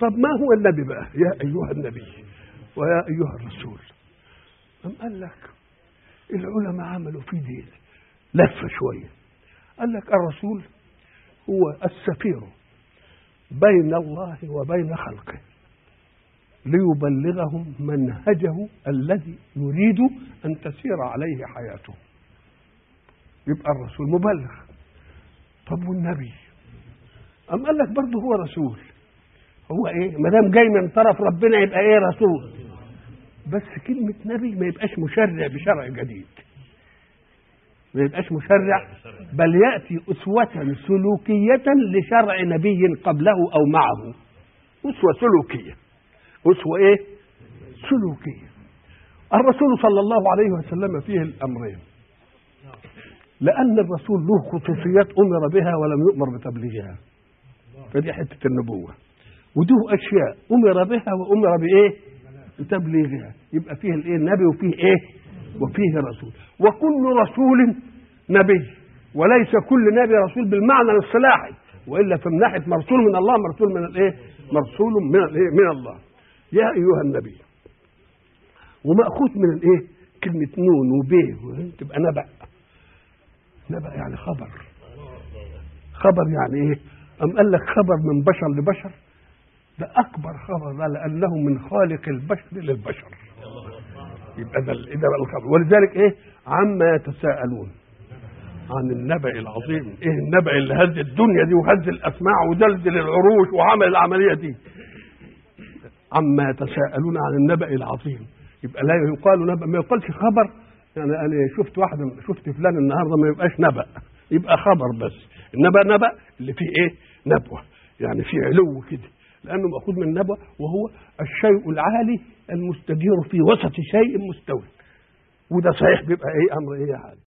طب ما هو النبي بقى يا ايها النبي ويا ايها الرسول أم قال لك العلماء عملوا في دين لفه شويه قال لك الرسول هو السفير بين الله وبين خلقه ليبلغهم منهجه الذي يريد ان تسير عليه حياته يبقى الرسول مبلغ طب والنبي أم قال لك برضه هو رسول هو ايه ما دام جاي من طرف ربنا يبقى ايه رسول بس كلمة نبي ما يبقاش مشرع بشرع جديد ما يبقاش مشرع بل يأتي أسوة سلوكية لشرع نبي قبله أو معه أسوة سلوكية أسوة إيه؟ سلوكية الرسول صلى الله عليه وسلم فيه الأمرين لأن الرسول له خصوصيات أمر بها ولم يؤمر بتبليغها فدي حتة النبوة وده أشياء أمر بها وأمر بإيه؟ بتبليغها يبقى فيه الإيه؟ النبي وفيه إيه؟ وفيه رسول وكل رسول نبي وليس كل نبي رسول بالمعنى الاصطلاحي والا في من ناحيه مرسول من الله مرسول من الايه؟ مرسول من الايه؟ من الله. يا ايها النبي ومأخوذ من الايه؟ كلمة نون وبيه تبقى نبأ. نبأ يعني خبر. خبر يعني ايه؟ أم قال لك خبر من بشر لبشر ده أكبر خبر ده لأنه من خالق البشر للبشر. يبقى ده ده الخبر ولذلك ايه؟ عما يتساءلون. عن النبأ العظيم ايه النبأ اللي هز الدنيا دي وهز الاسماع ودلدل العروش وعمل العمليه دي عما يتساءلون عن النبأ العظيم يبقى لا يقال نبأ ما يقالش خبر يعني انا شفت واحد شفت فلان النهارده ما يبقاش نبأ يبقى خبر بس النبأ نبأ اللي فيه ايه نبوه يعني فيه علو كده لانه ماخوذ من النبوه وهو الشيء العالي المستدير في وسط شيء مستوي وده صحيح بيبقى ايه امر ايه عالي